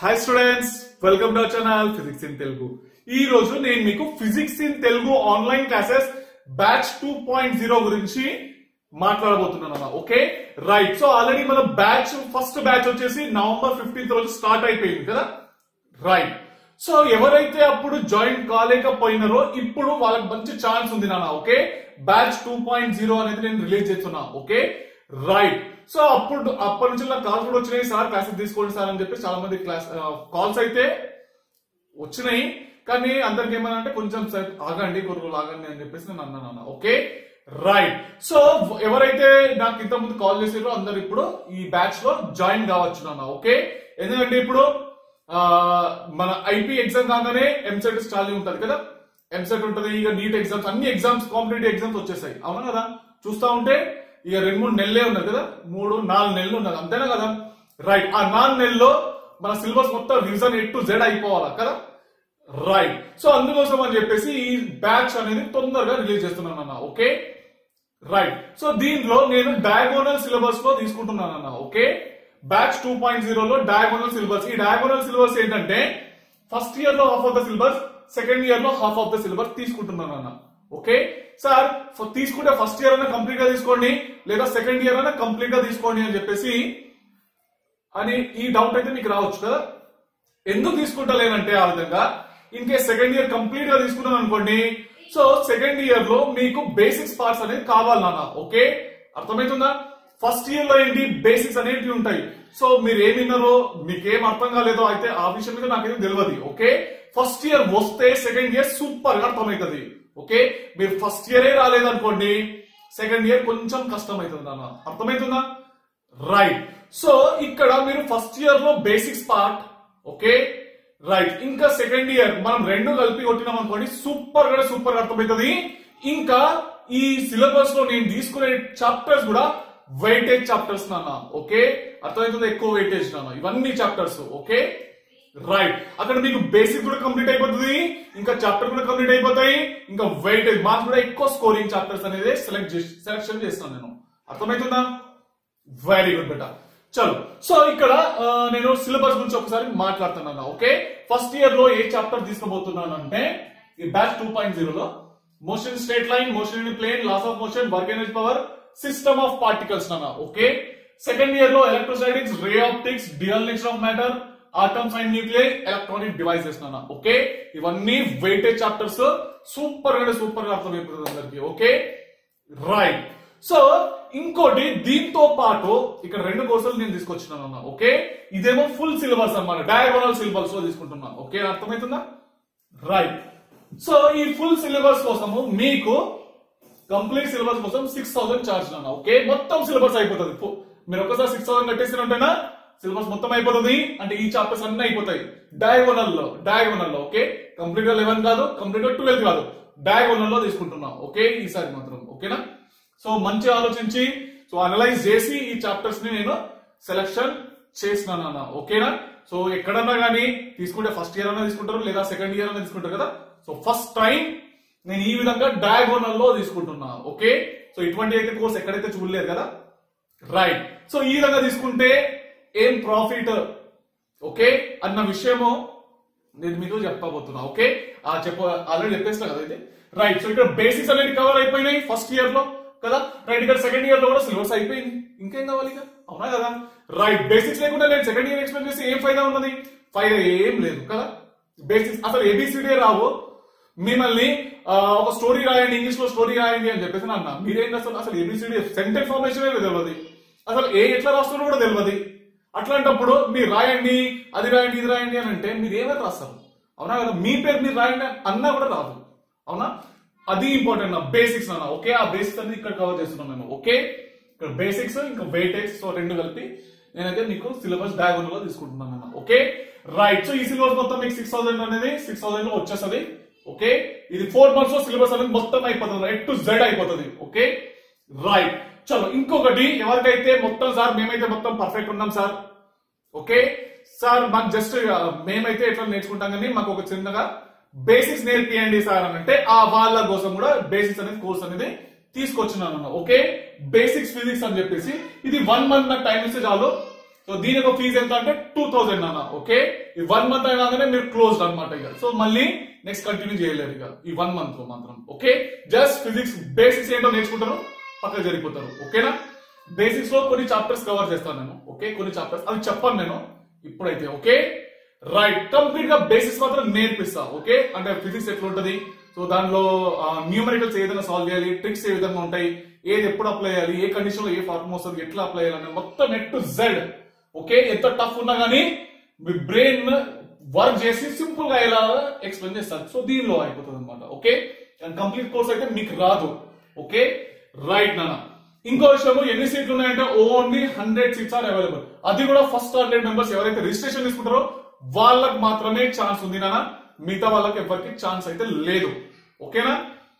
hi students welcome to our channel physics in Telugu ఈ రోజు నేను మీకు physics in Telugu online classes batch two point zero గురించి మాట్లాడబోతున్నాను అన్న ఓకే రైట్ సో ఆల్రెడీ మన బ్యాచ్ ఫస్ట్ బ్యాచ్ వచ్చేసి నవంబర్ ఫిఫ్టీన్త్ రోజు స్టార్ట్ అయిపోయింది కదా రైట్ సో ఎవరైతే అప్పుడు జాయిన్ కాలేకపోయినారో ఇప్పుడు వాళ్ళకి మంచి ఛాన్స్ ఉంది నాన్న okay batch two point zero అనేది నేను రిలీజ్ చేస్తున్నా ఓకే రైట్ సో అప్పుడు అప్పటి నుంచి నాకు కాల్స్ కూడా వచ్చినాయి సార్ క్లాసెస్ తీసుకోండి సార్ అని చెప్పి చాలా మంది క్లాస్ కాల్స్ అయితే వచ్చినాయి కానీ అందరికి ఏమన్నా అంటే కొంచెం సేపు ఆగండి గురువులు ఆగండి అని చెప్పేసి నేను అన్నాను అన్న ఓకే రైట్ సో ఎవరైతే నాకు ఇంత ముందు కాల్ చేసారో అందరు ఇప్పుడు ఈ బ్యాచ్ లో జాయిన్ కావచ్చు నాన్న ఓకే ఎందుకంటే ఇప్పుడు ఆ, మన ఐపీ ఎగ్జామ్ కాగానే ఎంసెట్ స్టాలింగ్ ఉంటది కదా ఎంసెట్ ఉంటది ఇక నీట్ ఎగ్జామ్స్ అన్ని ఎగ్జామ్స్ కాంపిటేటివ్ ఎగ్జామ్స్ వచ్చేసాయి అవునా కదా చూస్తా ఉంటే ఇక రెండు మూడు నెలలే ఉన్నది కదా మూడు నాలుగు నెలలు ఉన్నది అంతేనా కదా రైట్ ఆ నాలుగు నెలల్లో మన సిలబస్ మొత్తం రివిజన్ ఎట్ టు జెడ్ అయిపోవాలా కదా రైట్ సో అందుకోసం అని చెప్పేసి ఈ బ్యాచ్ అనేది తొందరగా రిలీజ్ చేస్తున్నాను అన్న ఓకే రైట్ సో దీనిలో నేను డయాగోనల్ సిలబస్ లో తీసుకుంటున్నాను అన్న ఓకే బ్యాచ్ టూ పాయింట్ జీరోలో డయాగోనల్ సిలబస్ ఈ డయాగోనల్ సిలబస్ ఏంటంటే ఫస్ట్ ఇయర్ లో half of the syllabus second year లో హాఫ్ ఆఫ్ ద సిలబస్ తీసుకుంటున్నాను అన్న ఓకే సార్ ఫ- తీసుకుంటే ఫస్ట్ ఇయర్ అయినా కంప్లీట్ గా తీసుకోండి లేదా సెకండ్ ఇయర్ అయినా కంప్లీట్ గా తీసుకోండి అని చెప్పేసి అని ఈ డౌట్ అయితే మీకు రావచ్చు కదా ఎందుకు తీసుకుంటలేనంటే ఆ విధంగా in case second year complete గా తీసుకున్నాను అనుకోండి సో సెకండ్ ఇయర్ లో మీకు బేసిక్స్ పార్ట్స్ అనేది కావాలి నాన్న ఓకే అర్థమవుతుందా ఫస్ట్ ఇయర్ లో ఏంటి బేసిక్స్ అనేటివి ఉంటాయి సో మీరు ఏం విన్నారో మీకేం అర్థం కాలేదో అయితే ఆ విషయం మీద నాకైతే తెలియదు ఓకే ఫస్ట్ ఇయర్ వస్తే సెకండ్ ఇయర్ సూపర్ గా అర్థమవుతుంది ఓకే మీరు ఫస్ట్ ఇయరే రాలేదనుకోండి సెకండ్ ఇయర్ కొంచెం కష్టం అవుతుంది నాన్న అర్థమవుతుందా రైట్ సో ఇక్కడ మీరు ఫస్ట్ ఇయర్ లో బేసిక్స్ పార్ట్ ఓకే రైట్ ఇంకా సెకండ్ ఇయర్ మనం రెండు కలిపి కొట్టినాం అనుకోండి సూపర్ గా సూపర్ గా అర్థమవుతుంది ఇంకా ఈ సిలబస్ లో నేను తీసుకునే చాప్టర్స్ కూడా వెయిటేజ్ చాప్టర్స్ నాన్న ఓకే అర్థమవుతుంది ఎక్కువ వెయిటేజ్ నాన్న ఇవన్నీ చాప్టర్స్ ఓకే రైట్ అక్కడ మీకు బేసిక్ కూడా కంప్లీట్ అయిపోతుంది ఇంకా చాప్టర్ కూడా కంప్లీట్ అయిపోతాయి ఇంకా వెయిటేజ్ మార్క్స్ కూడా ఎక్కువ స్కోరింగ్ చాప్టర్స్ అనేది సెలెక్ట్ చేసి సెలెక్షన్ చేస్తాను నేను అర్థమవుతుందా వెరీ గుడ్ బెటా చలో సో ఇక్కడ ఆ, నేను సిలబస్ గురించి ఒకసారి మాట్లాడుతున్నాను ఓకే ఫస్ట్ ఇయర్ లో ఏ చాప్టర్ తీసుకోబోతున్నాను అంటే ఈ బ్యాచ్ టూ పాయింట్ జీరోలో motion straight line motion in plane laws of motion work energy power system of particles నాన్న ఓకే సెకండ్ ఇయర్ లో electrostatics ray optics dual nature of matter atoms and nuclear electronic devices నాన్న okay ఇవన్నీ weightage chapters super గా super గా అర్థమైపోతుంది అందరికి okay right so ఇంకోటి దీంతో పాటు ఇక్కడ రెండు కోర్సులు నేను తీసుకొచ్చినాను అన్న ఓకే ఇదేమో ఫుల్ సిలబస్ అన్నమాట డయాగోనల్ సిలబస్ లో తీసుకుంటున్నాను ఓకే అర్థమవుతుందా రైట్ సో ఈ ఫుల్ సిలబస్ కోసము మీకు కంప్లీట్ సిలబస్ కోసం సిక్స్ థౌసండ్ చార్జ్ అన్న ఓకే మొత్తం సిలబస్ అయిపోతుంది ఫు- మీరు ఒకసారి సిక్స్ థౌసండ్ కట్టేసినట్టేనా సిలబస్ మొత్తం అయిపోతుంది అంటే ఈ చాప్టర్స్ అన్ని అయిపోతాయి డయాగోనల్ లో డయాగోనల్ లో ఓకే కంప్లీట్ గా లెవెన్ కాదు కంప్లీట్ గా ట్వెల్వ్ కాదు డయాగోనల్ లో తీసుకుంటున్నా ఓకే ఈసారి మాత్రం ఓకేనా సో మంచి ఆలోచించి సో అనలైజ్ చేసి ఈ చాప్టర్స్ ని నేను సెలెక్షన్ చేసినాను అన్న ఓకేనా సో ఎక్కడన్నా కానీ తీసుకుంటే ఫస్ట్ ఇయర్ అన్నా తీసుకుంటారు లేదా సెకండ్ ఇయర్ అన్నా తీసుకుంటారు కదా సో ఫస్ట్ టైం నేను ఈ విధంగా డయాగోనల్ లో తీసుకుంటున్నా ఓకే సో ఇటువంటి అయితే కోర్స్ ఎక్కడైతే చూడలేదు కదా రైట్ సో ఈ విధంగా తీసుకుంటే ఏం ప్రాఫిట్ ఓకే అన్న విషయము నేను మీకు చెప్పబోతున్నా ఓకే ఆ చెప్ప ఆల్రెడీ చెప్పేస్తా కదా ఇది రైట్ సో ఇక్కడ బేసిక్స్ అనేది కవర్ అయిపోయినాయి ఫస్ట్ ఇయర్ లో కదా రైట్ ఇక్కడ సెకండ్ ఇయర్ లో కూడా సిలబస్ అయిపోయింది ఇంకేం కావాలి ఇక అవునా కదా రైట్ బేసిక్స్ లేకుండా నేను సెకండ్ ఇయర్ ఎక్స్ప్లెయిన్ చేసి ఏం ఫైదా ఉన్నది ఫైదా ఏం లేదు కదా బేసిక్స్ అసలు ఏబిసిడే రావు మిమ్మల్ని ఆ, ఒక స్టోరీ రాయండి ఇంగ్లీష్ లో స్టోరీ రాయండి అని చెప్పేసి అన్న మీరేం అసలు అసలు ఏబిసిడి సెంటెన్స్ ఫార్మేషన్ తెలియదు అసలు ఏ ఎట్లా రాస్తారో కూడా తెలియదు అట్లాంటప్పుడు మీరు రాయండి అది రాయండి ఇది రాయండి అని అంటే మీరు ఏమైనా రాస్తారు అవునా కదా మీ పేరు మీరు రాయండి అన్నా కూడా రాదు అవునా అది ఇంపార్టెంట్ నా బేసిక్స్ అన్న ఓకే ఆ బేసిక్స్ అనేది ఇక్కడ కవర్ చేస్తున్నాను నేను ఓకే ఇక్కడ బేసిక్స్ ఇంకా వెయిటేజ్ సో రెండు కలిపి నేనైతే మీకు సిలబస్ డయాగోనల్ లో తీసుకుంటున్నాను అన్న ఓకే రైట్ సో ఈ సిలబస్ మొత్తం మీకు సిక్స్ థౌసండ్ అనేది సిక్స్ థౌసండ్ లో వచ్చేస్తుంది ఓకే ఇది ఫోర్ మంత్స్ లో సిలబస్ అనేది మొత్తం అయిపోతుంది ఎట్ టు జెడ్ అయిపోతుంది ఓకే రైట్ చలో ఇంకొకటి ఎవరికైతే మొత్తం సార్ మేమైతే మొత్తం పర్ఫెక్ట్ ఉన్నాం సార్ ఓకే సార్ మాకు జస్ట్ మేమైతే ఎట్లా నేర్చుకుంటాం కానీ మాకు ఒక చిన్నగా బేసిక్స్ నేర్పియండి సార్ అని అంటే ఆ వాళ్ళ కోసం కూడా బేసిక్స్ అనేది కోర్స్ అనేది తీసుకొచ్చినాను ఓకే బేసిక్స్ ఫిజిక్స్ అని చెప్పేసి ఇది వన్ మంత్ నాకు టైం ఇస్తే చాలు సో దీని యొక్క ఫీజు ఎంత అంటే టూ థౌసండ్ అన్న ఓకే ఈ వన్ మంత్ అయినాగానే మీరు క్లోజ్ అనమాట ఇక సో మళ్ళీ నెక్స్ట్ కంటిన్యూ చేయలేరు ఇక ఈ వన్ మంత్ లో మాత్రం ఓకే జస్ట్ ఫిజిక్స్ బేసిక్స్ ఏంటో నేర్చుకుంటారు పక్కన జరిగిపోతారు ఓకేనా బేసిక్స్ లో కొన్ని చాప్టర్స్ కవర్ చేస్తాను నేను ఓకే కొన్ని చాప్టర్స్ అవి చెప్పను నేను ఇప్పుడైతే ఓకే రైట్ కంప్లీట్ గా బేసిక్స్ మాత్రం నేర్పిస్తా ఓకే అంటే ఫిజిక్స్ ఎట్లా ఉంటది సో దానిలో న్యూమరికల్స్ ఏ విధంగా సాల్వ్ చేయాలి ట్రిక్స్ ఏ విధంగా ఉంటాయి ఏది ఎప్పుడు అప్లై చేయాలి ఏ కండిషన్ లో ఏ ఫార్ములా వస్తుంది ఎట్లా అప్లై చేయాలి మొత్తం నెట్ టు జెడ్ ఓకే ఎంత టఫ్ ఉన్నా గానీ మీ బ్రెయిన్ వర్క్ చేసి సింపుల్ గా ఎలా ఎక్స్ప్లెయిన్ చేస్తారు సో దీనిలో అయిపోతుంది అనమాట ఓకే కంప్లీట్ కోర్స్ అయితే మీకు రాదు ఓకే రైట్ నాన్న ఇంకో విషయం ఎన్ని సీట్లు ఉన్నాయంటే only hundred seats are available అది కూడా ఫస్ట్ హండ్రెడ్ మెంబర్స్ ఎవరైతే రిజిస్ట్రేషన్ తీసుకుంటారో వాళ్ళకి మాత్రమే ఛాన్స్ ఉంది నాన్న మిగతా వాళ్ళకి ఎవరికి ఛాన్స్ అయితే లేదు ఓకేనా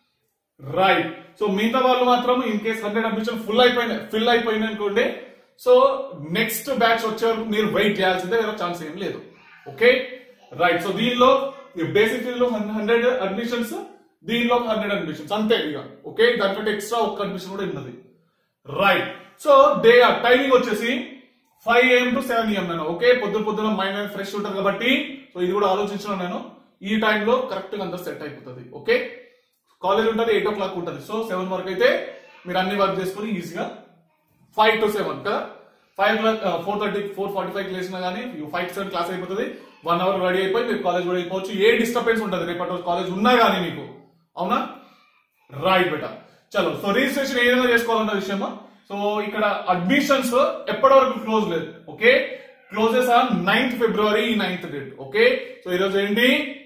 రైట్ సో మిగతా వాళ్ళు మాత్రం in case hundred admission full అయిపోయింది ఫిల్ అయిపోయింది అనుకోండి సో నెక్స్ట్ బ్యాచ్ వచ్చే వరకు మీరు వెయిట్ చేయాల్సిందే వేరే ఛాన్స్ ఏం లేదు ఓకే రైట్ సో దీనిలో బేసిక్ ఫీల్డ్ లో హండ్రెడ్ అడ్మిషన్స్ దీనిలో హండ్రెడ్ అడ్మిషన్స్ అంతే ఇక ఓకే దానికంటే ఎక్స్ట్రా ఒక్క అడ్మిషన్ కూడా ఉన్నది రైట్ సో డే టైమింగ్ వచ్చేసి five AM to seven AM నేను ఓకే పొద్దు పొద్దున మైండ్ మైండ్ ఫ్రెష్ ఉంటుంది కాబట్టి సో ఇది కూడా ఆలోచించిన నేను ఈ టైంలో కరెక్ట్ గా అంతా సెట్ అయిపోతుంది ఓకే కాలేజ్ ఉంటుంది ఎయిట్ ఓ క్లాక్ ఉంటుంది సో సెవెన్ వరకు అయితే మీరు అన్ని వర్క్ చేసుకుని ఈజీగా ఫైవ్ టు సెవెన్ కదా five four thirty four forty five లేసినా కానీ ఫైవ్ టు సెవెన్ క్లాస్ అయిపోతుంది వన్ అవర్ రెడీ అయిపోయి మీరు కాలేజ్ కూడా అయిపోవచ్చు ఏ డిస్టర్బెన్స్ ఉంటుంది రేపటి రోజు కాలేజ్ ఉన్నా కానీ మీకు అవునా రైట్ బెట చలో సో రిజిస్ట్రేషన్ ఏ విధంగా చేసుకోవాలన్న విషయమా సో ఇక్కడ అడ్మిషన్స్ ఎప్పటి వరకు క్లోజ్ లేదు okay closes on ninth February ninth date okay so ఈరోజు ఏంటి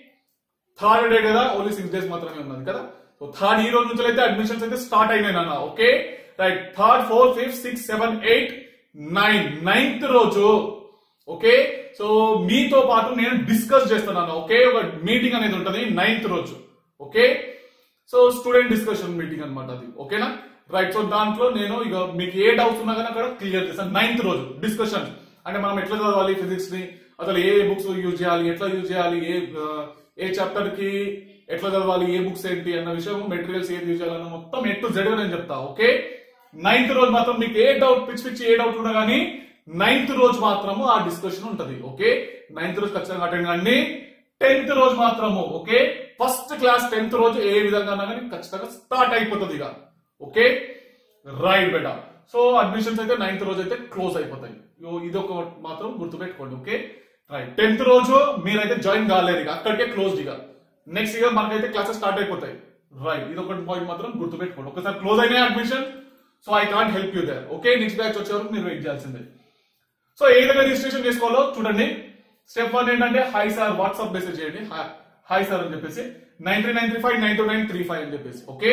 థర్డ్ డే కదా ఓన్లీ సిక్స్ డేస్ మాత్రమే ఉన్నది కదా సో థర్డ్ ఈ రోజు నుంచి అయితే అడ్మిషన్స్ అయితే స్టార్ట్ అయినాయి అన్న okay right third four fifth six seven eight nine ninth రోజు ఓకే సో మీతో పాటు నేను డిస్కస్ చేస్తున్నాను ఓకే ఒక మీటింగ్ అనేది ఉంటుంది నైన్త్ రోజు okay so student discussion meeting అన్నమాట అది ఓకేనా రైట్ సో దాంట్లో నేను ఇక మీకు ఏ డౌట్స్ ఉన్నా కానీ అక్కడ క్లియర్ చేస్తాను నైన్త్ రోజు డిస్కషన్ అంటే మనం ఎట్లా చదవాలి ఫిజిక్స్ ని అసలు ఏ బుక్స్ యూజ్ చేయాలి ఎట్లా యూజ్ చేయాలి ఏ ఆ, ఏ చాప్టర్ కి ఎట్లా చదవాలి ఏ బుక్స్ ఏంటి అన్న విషయం మెటీరియల్స్ ఏది యూజ్ చేయాలన్న మొత్తం ఎట్ టు జెడ్ నేను చెప్తా ఓకే నైన్త్ రోజు మాత్రం మీకు ఏ డౌట్ పిచ్చి పిచ్చి ఏ డౌట్ ఉన్నా కానీ నైన్త్ రోజు మాత్రము ఆ డిస్కషన్ ఉంటది ఓకే నైన్త్ రోజు ఖచ్చితంగా అటెండ్ కండి టెన్త్ రోజు మాత్రము ఓకే ఫస్ట్ క్లాస్ టెన్త్ రోజు ఏ విధంగా ఉన్నా కానీ ఖచ్చితంగా స్టార్ట్ అయిపోతుంది ఇక ఓకే రైట్ బెట సో అడ్మిషన్స్ అయితే నైన్త్ రోజు అయితే క్లోజ్ అయిపోతాయి ఇగో ఇది ఒక మాత్రం గుర్తుపెట్టుకోండి ఓకే రైట్ టెన్త్ రోజు మీరైతే జాయిన్ కాలేరు ఇక అక్కడికే క్లోజ్ ఇక నెక్స్ట్ ఇయర్ మనకైతే క్లాసెస్ స్టార్ట్ అయిపోతాయి రైట్ ఇది ఒక పాయింట్ మాత్రం గుర్తుపెట్టుకోండి ఒకసారి క్లోజ్ అయినాయి admission so I can't help you there okay next batch వచ్చే వరకు మీరు వెయిట్ చేయాల్సిందే సో ఏ విధంగా రిజిస్ట్రేషన్ చేసుకోవాలో చూడండి స్టెప్ వన్ ఏంటంటే హై సార్ వాట్సాప్ మెసేజ్ చేయండి హాయ్ సార్ అని చెప్పేసి nine three nine three five nine two nine three five అని చెప్పేసి ఓకే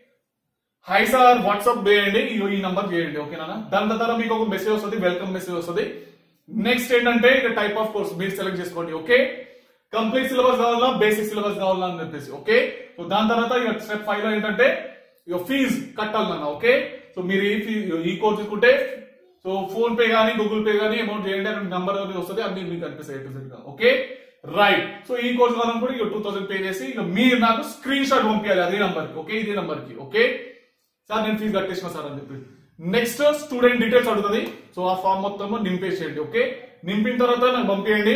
హాయ్ సార్ వాట్సాప్ చేయండి ఇగో ఈ నంబర్ చేయండి ఓకేనా దాని తర్వాత మీకు ఒక మెసేజ్ వస్తుంది వెల్కమ్ మెసేజ్ వస్తుంది నెక్స్ట్ ఏంటంటే ఇక టైప్ ఆఫ్ కోర్స్ మీరు సెలెక్ట్ చేసుకోండి ఓకే కంప్లీట్ సిలబస్ కావాలా బేసిక్ సిలబస్ కావాలా అని చెప్పేసి ఓకే సో దాని తర్వాత ఇక స్టెప్ ఫైవ్ లో ఏంటంటే ఇక ఫీజ్ కట్టాలన్న ఓకే సో మీరు ఈ ఫీ ఈ కోర్స్ తీసుకుంటే సో ఫోన్ పే కానీ గూగుల్ పే కానీ అమౌంట్ చేయండి అక్కడ నంబర్ అనేది వస్తుంది అన్ని మీకు కనిపిస్తాయి ఎటు గా ఓకే రైట్ సో ఈ కోర్స్ కావాలని కూడా ఇక టూ థౌసండ్ పే చేసి ఇక మీరు నాకు స్క్రీన్ షాట్ పంపించాలి అదే నంబర్ కి ఓకే ఇదే నంబర్ కి ఓకే సార్ నేను ఫీజు కట్టేసిన సార్ అని చెప్పి నెక్స్ట్ స్టూడెంట్ డీటెయిల్స్ అడుగుతుంది సో ఆ ఫామ్ మొత్తం నింపేసేయండి ఓకే నింపిన తర్వాత నాకు పంపించండి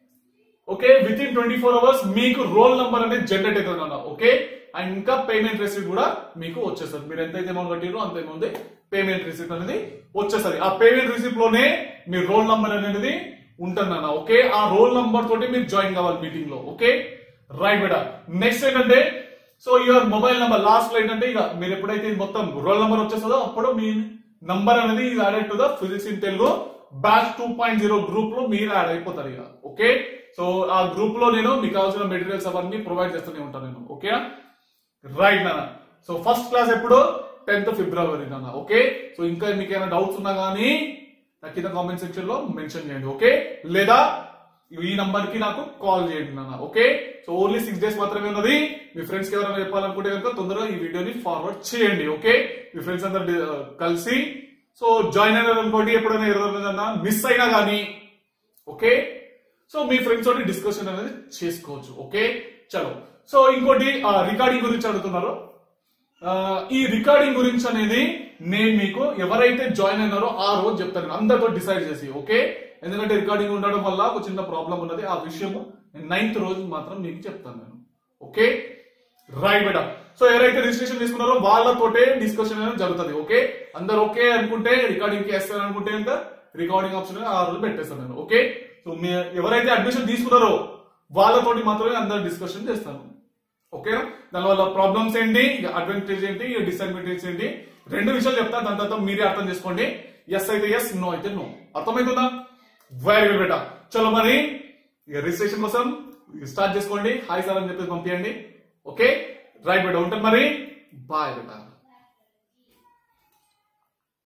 okay within twenty four hours మీకు రోల్ నంబర్ అనేది జనరేట్ అవుతుంది అన్న ఓకే అండ్ ఇంకా పేమెంట్ రిసీప్ట్ కూడా మీకు వచ్చేస్తుంది మీరు ఎంతైతే అమౌంట్ కట్టిరో అంత అమౌంట్ పేమెంట్ రిసీప్ట్ అనేది వచ్చేస్తుంది ఆ పేమెంట్ రిసీప్ట్ లోనే మీ రోల్ నంబర్ అనేది ఉంటుంది అన్న ఓకే ఆ రోల్ నంబర్ తోటి మీరు జాయిన్ కావాలి మీటింగ్ లో ఓకే రైట్ బేటా నెక్స్ట్ ఏంటంటే so your mobile number last లో ఏంటంటే ఇక మీరు ఎప్పుడైతే ఇది మొత్తం రోల్ నంబర్ వచ్చేస్తుందో అప్పుడు మీ నంబర్ అనేది added to the physics in Telugu batch two point zero group లో మీరు యాడ్ అయిపోతారు ఇక ఓకే సో ఆ గ్రూప్ లో నేను మీకు కావాల్సిన మెటీరియల్స్ అవన్నీ ప్రొవైడ్ చేస్తూనే ఉంటాను నేను ఓకే రైట్ నాన్న సో ఫస్ట్ క్లాస్ ఎప్పుడు టెన్త్ ఫిబ్రవరి నాన్న ఓకే సో ఇంకా మీకు ఏమైనా డౌట్స్ ఉన్నా కానీ నాకు కింద కామెంట్ సెక్షన్ లో మెన్షన్ చేయండి ఓకే లేదా ఈ నంబర్ కి నాకు కాల్ చేయండి నాన్న okay so only six days మాత్రమే ఉన్నది మీ ఫ్రెండ్స్ కి ఎవరైనా చెప్పాలనుకుంటే కనుక తొందరగా ఈ వీడియోని ఫార్వర్డ్ చేయండి ఓకే మీ ఫ్రెండ్స్ అందరు డి- కలిసి సో జాయిన్ అయినారు అనుకోండి ఎప్పుడైనా ఎవరైనా మిస్ అయినా కానీ ఓకే సో మీ ఫ్రెండ్స్ తోటి డిస్కషన్ అనేది చేసుకోవచ్చు ఓకే చలో సో ఇంకోటి రికార్డింగ్ గురించి అడుగుతున్నారు ఆ, ఈ రికార్డింగ్ గురించి అనేది నేను మీకు ఎవరైతే జాయిన్ అయినారో ఆ రోజు చెప్తాను అందరితో డిసైడ్ చేసి ఓకే ఎందుకంటే రికార్డింగ్ ఉండడం వల్ల ఒక చిన్న ప్రాబ్లం ఉన్నది ఆ విషయము నైన్త్ రోజు మాత్రం మీకు చెప్తాను నేను ఓకే రైట్ బేటా సో ఎవరైతే రిజిస్ట్రేషన్ తీసుకున్నారో వాళ్ళతోటే డిస్కషన్ అనేది జరుగుతుంది ఓకే అందరు ఓకే అనుకుంటే రికార్డింగ్ కి వేస్తారు అనుకుంటే ఇంకా రికార్డింగ్ ఆప్షన్ ఆ రోజు పెట్టేస్తాను నేను ఓకే సో మీ ఎవరైతే అడ్మిషన్ తీసుకున్నారో వాళ్ళతోటి మాత్రమే అందరు డిస్కషన్ చేస్తాను ఓకేనా దానివల్ల ప్రాబ్లమ్స్ ఏంటి అడ్వాంటేజ్ ఏంటి డిసడ్వాంటేజ్ ఏంటి రెండు విషయాలు చెప్తాను దాని తర్వాత మీరే అర్థం చేసుకోండి ఎస్ అయితే ఎస్ నో అయితే నో అర్థమవుతుందా వెరీ గుడ్ బేటా చలో మరి రిజిస్ట్రేషన్ కోసం స్టార్ట్ చేసుకోండి హాయ్ సార్ అని చెప్పేసి పంపించండి ఓకే రైట్ బేటా ఉంటుంది మరి బాయ్ బేటా